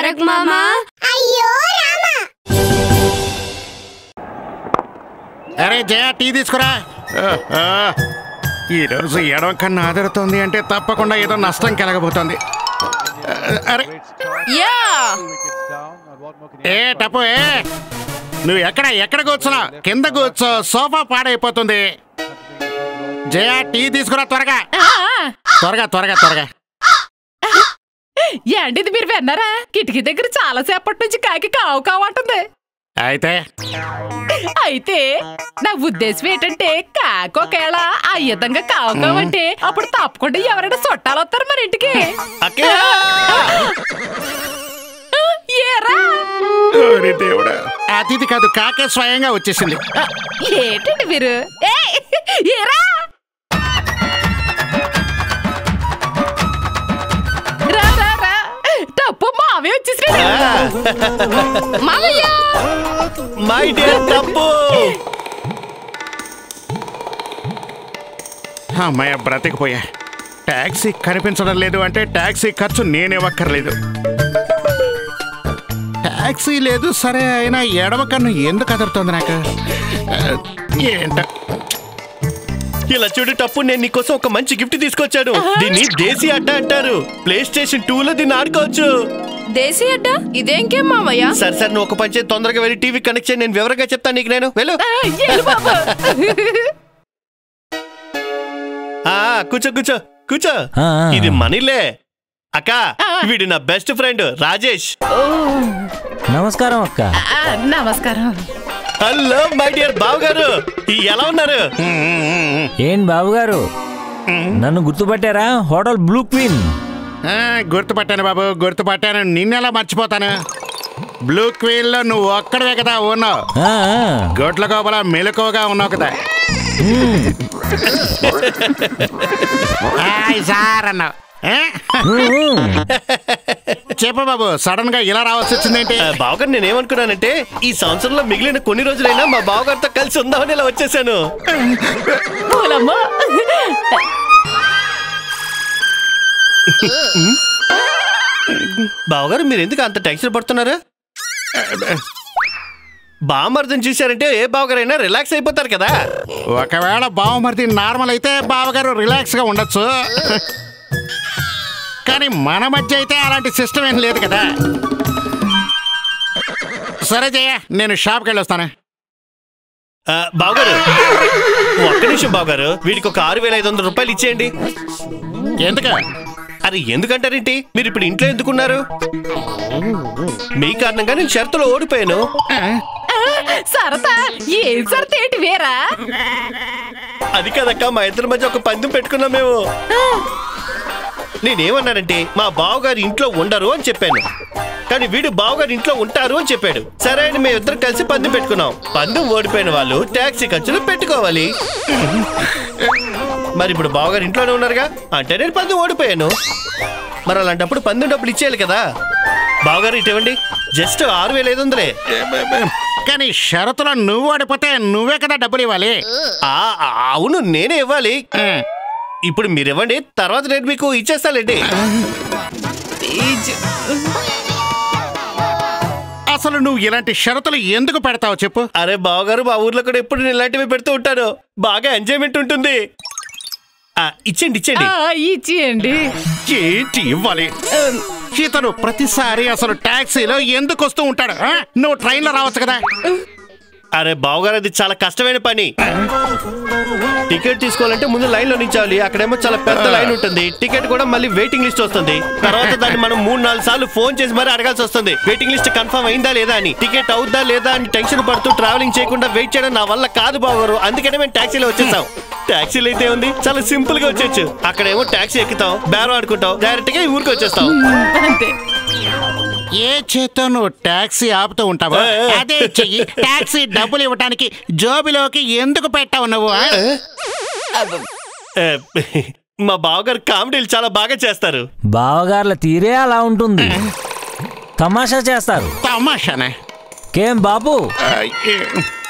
తారక్ మామా అయ్యో రామా అరే జయ టీ తీసుకురా ఆ, ఆ. ఈరోజు ఎడవ కన్నా ఆదరుతోంది అంటే తప్పకుండా ఏదో నష్టం కలగబోతోంది ఆ, అరే యా ఏ టప్పు ఏ నువ్వు ఎక్కడ ఎక్కడ కూర్చున్నా కింద కూర్చో సోఫా పాడైపోతుంది జయ టీ తీసుకురా త్వరగా త్వరగా త్వరగా త్వరగా ఏంటి ఇది మీరు విన్నారా కిటికీ దగ్గర చాలా సేపటి నుంచి కాకి కావు కావంటుంది అయితే అయితే నా ఉద్దేశం ఏంటంటే కాకి ఒకవేళ ఆ విధంగా కావు కావంటే అప్పుడు తప్పకుండా ఎవరైనా చుట్టాలు వస్తారు మరి ఇంటికి అక్కయ్య ఏరా ఓరి దేవుడా అతిథి కాదు కాకే స్వయంగా వచ్చేసింది ఏంటండి మీరు ఏయ్, ఏరా రా, రా, రా. తప్పు మావే వచ్చేసాడు మావయ్య మై డియర్ తప్పు అమ్మాయ బ్రతికిపోయా ట్యాక్సీ కనిపించడం లేదు అంటే ట్యాక్సీ ఖర్చు నేనివ్వక్కర్లేదు ట్యాక్సీ లేదు సరే అయినా ఎడమ కన్ను ఎందుకు అదురుతోంది నాకు ఆ, ఏంట ఇలా చూడు తప్పు నేను నీకోసం ఒక మంచి గిఫ్ట్ తీసుకొచ్చాను దీన్ని దేశీ అడ్డ అంటారు ప్లే స్టేషన్ టూ లో దీన్ని ఆడుకోవచ్చు దేశీ అడ్డ ఇదేం గేమ్ మావయ్య సరే సరే నువ్వు ఒక పని చేయి తొందరగా వెళ్ళి టీవీ కనెక్ట్ చేయి నేను వివరంగా చెప్తాను నీకు నేను వెళ్ళు ఆ, ఏలు బాబు. ఆ కూర్చో కూర్చో కూర్చో ఆ, ఆ. ఇది మనీలే అక్క వీడు నా బెస్ట్ ఫ్రెండ్ రాజేష్ నమస్కారం అక్క ఆ, నమస్కారం హలో మై డియర్ బావ గారు ఎలా ఉన్నారు ఏం బాబు గారు నన్ను గుర్తుపట్టారా హోటల్ బ్లూ క్వీన్ ఆ, గుర్తుపట్టాను బాబు గుర్తుపట్టాను నిన్నెలా మర్చిపోతాను బ్లూ క్వీన్ లో నువ్వు ఒక్కడవే కదా ఉన్నావు ఆ, ఆ. గొడ్ల కోపల మెలకువగా ఉన్నావు కదా హాయ్ సార్ అన్నావు ఆ? ఉమ్. చెప్పు బాబు సడన్ గా ఇలా రావాల్సి వచ్చిందేంటి ఆ, బావగారు నేనేమనుకున్నానంటే ఈ సంవత్సరంలో మిగిలిన కొన్ని రోజులైనా మా బావగారితో కలిసి ఉందామని ఇలా వచ్చేసాను పూలమ్మ బావగారు మీరు ఎందుకు అంత టెన్షన్ పడుతున్నారు బామర్దం చూశారంటే ఏ బావగారైనా రిలాక్స్ అయిపోతారు కదా ఒకవేళ బావమరిది నార్మల్ అయితే బావగారు రిలాక్స్ గా ఉండొచ్చు కానీ మన మధ్య అయితే అలాంటి సిస్టమ్ ఏం లేదు కదా సరే జయ నేను షాప్కి వెళ్ళొస్తాను ఆ, బావగారు ఒక్క నిమిషం బావగారు వీడికి ఒక ఆరు వేల ఐదు వందల రూపాయలు ఇచ్చేయండి ఎందుకు అది ఎందుకంటారేంటి మీరు ఇప్పుడు ఇంట్లో ఎందుకున్నారు మీ కారణంగా నేను షరతులో ఓడిపోయాను సరత ఏం సరత ఏంటి వేరా అది కదక్క మా ఇద్దరి మధ్య ఒక పందెం పెట్టుకున్నాం మేము నేనేమన్నానంటే మా బావగారు ఇంట్లో ఉండరు అని చెప్పాను కానీ వీడు బావగారు ఇంట్లో ఉంటారు అని చెప్పాడు సరే అని మేము ఇద్దరు కలిసి పందెం పెట్టుకున్నాం పందెం ఓడిపోయిన వాళ్ళు ట్యాక్సీ ఖర్చులు పెట్టుకోవాలి మరి ఇప్పుడు బావగారు ఇంట్లోనే ఉన్నారుగా అంటే నేను పందెం ఓడిపోయాను మరి అలాంటప్పుడు పందెం డబ్బులు ఇచ్చేయాలి కదా బావగారు ఇటువంటి జస్ట్ ఆరు వేల ఐదు వందలే కానీ షరతులో నువ్వు ఓడిపోతే నువ్వే కదా డబ్బులు ఇవ్వాలి ఆ, ఆ, అవును నేనే ఇవ్వాలి ఆ, ఇప్పుడు మీరు ఇవ్వండి తర్వాత నేను మీకు ఇచ్చేస్తానండి అసలు నువ్వు ఇలాంటి షరతులు ఎందుకు పెడతావు చెప్పు అరే బావగారు మా ఊర్లో కూడా ఎప్పుడు నేను ఇలాంటివి పెడుతూ ఉంటాను బాగా ఎంజాయ్మెంట్ ఉంటుంది ఆ, ఇచ్చేయండి ఇచ్చేయండి ఆ, ఇచ్చేయండి ఏంటి ఇవ్వాలి ఇతను ప్రతిసారి అసలు టాక్సీలో ఎందుకు వస్తూ ఉంటాడు ఆ? నువ్వు ట్రైన్లో రావచ్చు కదా అరే బావగారు అది చాలా కష్టమైన పని టికెట్ తీసుకోవాలంటే ముందు లైన్ లో నించాలి అక్కడేమో చాలా పెద్ద లైన్ ఉంటుంది టికెట్ కూడా మళ్ళీ వెయిటింగ్ లిస్ట్ వస్తుంది తర్వాత దాన్ని మనం మూడు నాలుగు సార్లు ఫోన్ చేసి మరీ అడగాల్సి వస్తుంది వెయిటింగ్ లిస్ట్ కన్ఫర్మ్ అయిందా లేదా అని టికెట్ అవుద్దా లేదా అని టెన్షన్ పడుతూ ట్రావెలింగ్ చేయకుండా వెయిట్ చేయడం నా వల్ల కాదు బావగారు అందుకనే మేము టాక్సీలో వచ్చేసాం టాక్సీలో అయితే ఉంది చాలా సింపుల్ గా వచ్చేచ్చు అక్కడేమో టాక్సీ ఎక్కుతాం బేరం ఆడుకుంటాం డైరెక్ట్ గా ఈ ఊరికి వచ్చేస్తాం అంతే ఏ చేత్తో నువ్వు టాక్సీ ఆపుతూ ఉంటావు ఏ, ఏ. అదే చెయ్యి టాక్సీ డబ్బులు ఇవ్వటానికి జోబిలోకి ఎందుకు పెట్టావు నువ్వు ఆ? ఏ, మా బావగారు కామెడీలు చాలా బాగా చేస్తారు బావగార్ల తీరే అలా ఉంటుంది తమాషా చేస్తారు తమాషానే కేం బాబు ఆ, ఏ-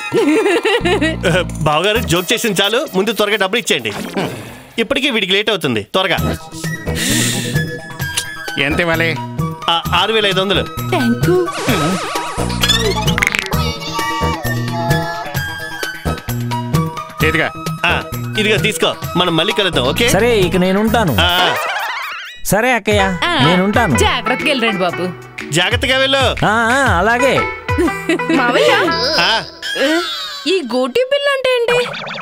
బావగారు జోక్ చేసిన చాలు ముందు త్వరగా డబ్బులు ఇచ్చేయండి ఇప్పటికీ వీడికి లేట్ అవుతుంది త్వరగా ఎంత ఇవ్వాలి ఆ, ఆరు వేల ఐదు వందలు థ్యాంక్ యూ ఇదిగా ఆ, ఇదిగో తీసుకో మనం మళ్ళీ కలుద్దాం ఓకే సరే ఇక నేను ఉంటాను ఆ, సరే అక్కయ్య ఆ, నేను ఉంటాను జాగ్రత్తగా వెళ్ళండి బాబు జాగ్రత్తగా వెళ్ళు ఆ, ఆ, అలాగే మావయ్య ఆ, ఈ గోటి బిల్ అంటే ఏంటి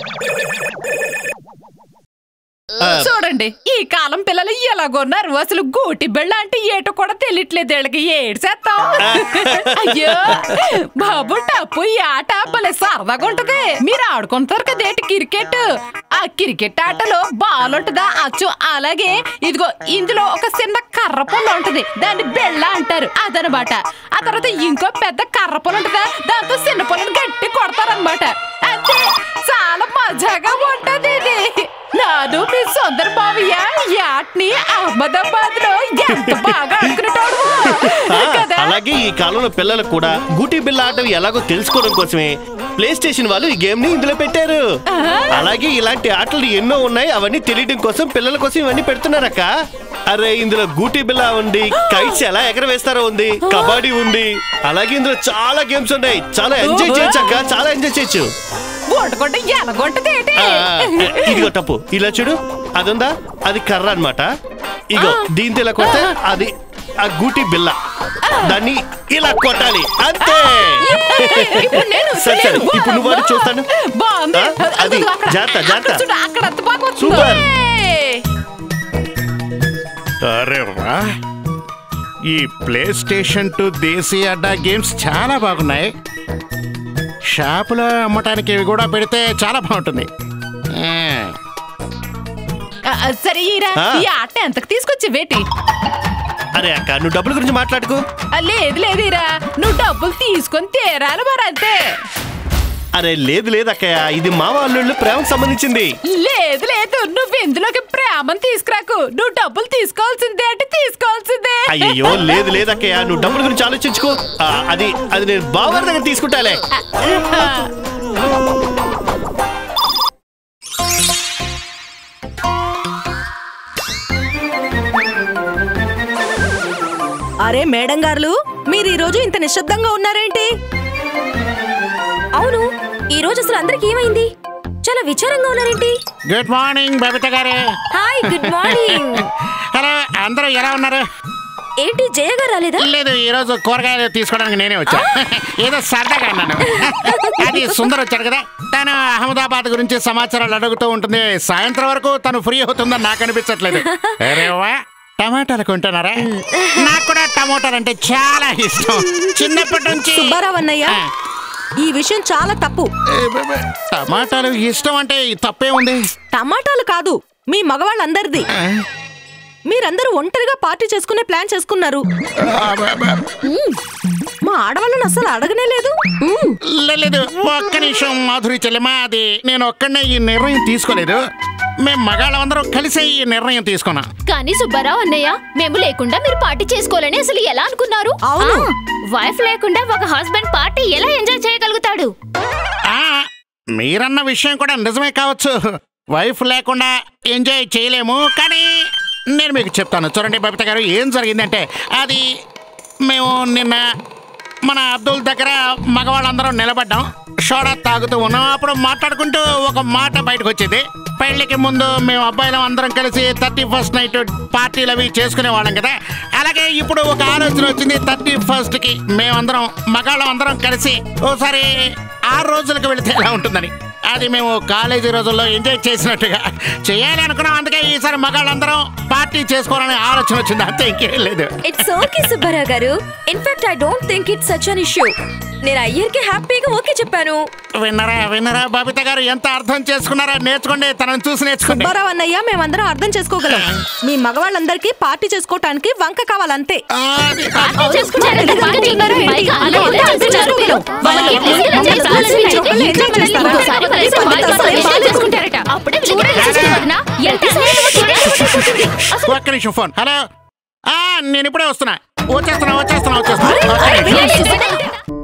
చూడండి ఈ కాలం పిల్లలు ఎలాగొన్నారు అసలు గోటి బిళ్ళ అంటే ఏటో కూడా తెలియట్లేదు వీళ్ళకి ఏడ్చేస్తాం అయ్యో బాబు టప్పు ఈ ఆట భలే సరదాగా ఉంటది మీరు ఆడుకుంటారు కదేటి క్రికెట్ ఆ క్రికెట్ ఆటలో బాల్ ఉంటదా అచ్చు అలాగే ఇదిగో ఇందులో ఒక చిన్న కర్ర పుల్ల ఉంటది దాన్ని బెళ్ళ అంటారు అదనమాట ఆ తర్వాత ఇంకో పెద్ద కర్ర పుల్ల ఉంటదా దాంతో చిన్న పుల్లని గట్టి కొడతారనమాట అంతే చాలా మజాగా ఉంటది ఇది నాను మీ సొందర మావయ్య ఈ ఆటని అహ్మదాబాద్ లో ఎంత బాగా ఆడుకునేటోడు ఆ, కదా అలాగే ఈ కాలంలో పిల్లలకు కూడా గూటి బిల్ల ఆట ఎలాగో తెలుసుకోవడం కోసమే ప్లే స్టేషన్ వాళ్ళు ఈ గేమ్ ని ఇందులో పెట్టారు అలాగే ఇలాంటి ఆటలు ఎన్నో ఉన్నాయి అవన్నీ తెలియడం కోసం పిల్లల కోసం ఇవన్నీ పెడుతున్నారక్క అరే ఇందులో గూటి బిల్ల ఉంది కైట్స్ ఎలా ఎగరవేస్తారో ఉంది కబడ్డీ ఉంది అలాగే ఇందులో చాలా గేమ్స్ ఉన్నాయి చాలా ఎంజాయ్ చేయొచ్చు అక్క చాలా ఎంజాయ్ చేయొచ్చు గుంటకుంటే ఎలగొంటదేటి ఆ, ఇదిగో తప్పు ఇలా చూడు అది ఉందా అది కర్ర అన్నమాట ఇగో దీంతో ఇలా కొడితే అది ఆ గూటి బిల్ల దాన్ని ఇలా కొట్టాలి అంతే ఇప్పుడు నేను సరే, సరే. ఇప్పుడు నువ్వు అది చూస్తాను. బాగుంది ఆ, అది. అదిగో అక్కడ. జాగ్రత్త, అక్కడ జాగ్రత్త. చూడు, అక్కడ ఎంత బాగా వస్తుందో. సూపర్. ఏయ్. అరే వా ఈ PlayStation two Desi Adda games చాలా బాగున్నాయి షాపులో అమ్మటానికి ఇవి కూడా పెడితే చాలా బాగుంటుంది ఆ, ఆ, ఆ, సరే ఈరా ఆ. ఈ ఆట ఎంతకు తీసుకొచ్చి వేటి అరే అక్క నువ్వు డబ్బుల గురించి మాట్లాడుకో ఆ, లేదు లేదు ఈరా నువ్వు డబ్బులు తీసుకొని తీరాలి మరి అంతే అరే లేదు లేదు అక్కయ్య ఇది మా వాళ్ళు ప్రేమకు సంబంధించింది లేదు లేదు నువ్వు ఇందులోకి ప్రేమను తీసుకురాకు నువ్వు డబ్బులు తీసుకోవాల్సిందే అంటే తీసుకోవాల్సిందే అయ్యో లేదు లేదు అక్కయ్య నువ్వు డబ్బుల గురించి ఆలోచించుకో ఆ, అది అది నేను బావగారి దగ్గర తీసుకుంటాలే అరే మేడం గారు మీరు ఈ రోజు ఇంత నిశ్శబ్దంగా ఉన్నారేంటి అవును ఈ రోజు అసలు అందరికి ఏమైంది చాలా విచారంగా ఉన్నారేంటి గుడ్ మార్నింగ్ బబిత గారు హాయ్ గుడ్ మార్నింగ్ హలో అందరూ ఎలా ఉన్నారు ఏంటి జయ గారు రాలేదా లేదు ఈ రోజు కూరగాయలు తీసుకోవడానికి నేనే వచ్చా ఏదో సరదాగా అన్నాను అది సుందర్ వచ్చాడు కదా తను అహ్మదాబాద్ గురించి సమాచారాలు అడుగుతూ ఉంటుంది సాయంత్రం వరకు తను ఫ్రీ అవుతుందని నాకు అనిపించట్లేదు అరే వా టమాటాలు కొంటున్నారా నాకు కూడా టమాటాలు అంటే చాలా ఇష్టం చిన్నప్పటి నుంచి సుబ్బారావు అన్నయ్య ఆ. ఈ విషయం చాలా తప్పు ఏ బే బే, టమాటాలు ఇష్టం అంటే తప్పే ఉంది టమాటాలు కాదు మీ మగవాళ్ళందరిది మీరందరూ ఒంటరిగా పార్టీ చేసుకునే ప్లాన్ చేసుకున్నారు మా ఆడవాళ్ళని అసలు అడగనే లేదు లే- లేదు ఒక్క నిమిషం మాధురి చెల్లెమా అది నేను ఒక్కడనే ఈ నిర్ణయం తీసుకోలేదు మేము మగాళ్ళందరం కలిసే ఈ నిర్ణయం తీసుకున్నాం కానీ సుబ్బారావు అన్నయ్య మేము లేకుండా మీరు పార్టీ చేసుకోవాలని అసలు ఎలా అనుకున్నారు అవును. వైఫ్ లేకుండా ఒక హస్బెండ్ పార్టీ ఎలా ఎంజాయ్ చేయగలుగుతాడు ఆ, మీరన్న విషయం కూడా నిజమే కావచ్చు వైఫ్ లేకుండా ఎంజాయ్ చేయలేము కానీ నేను మీకు చెప్తాను చూడండి బబిత గారు ఏం జరిగిందంటే అది మేము నిన్న మన అబ్దుల్ దగ్గర మగవాళ్ళందరం నిలబడ్డాం సోడా తాగుతూ ఉన్నాం అప్పుడు మాట్లాడుకుంటూ ఒక మాట బయటకు వచ్చింది పెళ్లికి ముందు మేము అబ్బాయిలం అందరం కలిసి థర్టీ ఫస్ట్ నైట్ పార్టీలు అవి చేసుకునే వాళ్ళం కదా అలాగే ఇప్పుడు ఒక ఆలోచన వచ్చింది థర్టీ ఫస్ట్ కి మేమందరం మగాళ్ళం అందరం కలిసి ఓసారి ఆరు రోజులకు వెళితే ఎలా ఉంటుందని అది మేము కాలేజీ రోజుల్లో ఎంజాయ్ చేసినట్టుగా చేయాలి అనుకున్నాం అందుకే ఈసారి మగాళ్ళందరం పార్టీ చేసుకోవాలనే ఆలోచన వచ్చింది అంతే ఇంకేం లేదు it's okay Subbarao garu in fact I don't think it's such an issue నేను అయ్యర్కి హ్యాపీగా ఓకే చెప్పాను విన్నరా విన్నరా బబిత గారు ఎంత అర్థం చేసుకున్నారో నేర్చుకోండి తనని చూసి నేర్చుకోండి సుబ్బారావు అన్నయ్య మేమందరం అర్థం చేసుకోగలం మీ మగవాళ్ళందరికీ పార్టీ చేసుకోవటానికి వంక కావాలంతే ఆ, అది- పార్టీ చేసుకుంటారంటే పార్టీ చేయరు. పైగా అలా ఎలా చేసుకుంటారు? వాళ్ళకి ఏదైనా చేసుకోవాలని చెప్పండి, ఇంట్లో ఎంజాయ్ చేస్తారా? ఇంకోసారి కలిసి హాయిగా కలిసి చేసుకుంటారట. అప్పుడే వీళ్ళకి తెలుస్తుంది వదినా. ఎంత స్నేహం వచ్చింది? అసలు ఒక్క నిమిషం ఫోన్ హలో ఆ నేను ఇప్పుడే వస్తున్నా వచ్చేస్తున్నా వచ్చేస్తున్నా వచ్చేస్తున్నా అరే, సుబ్బయ్య,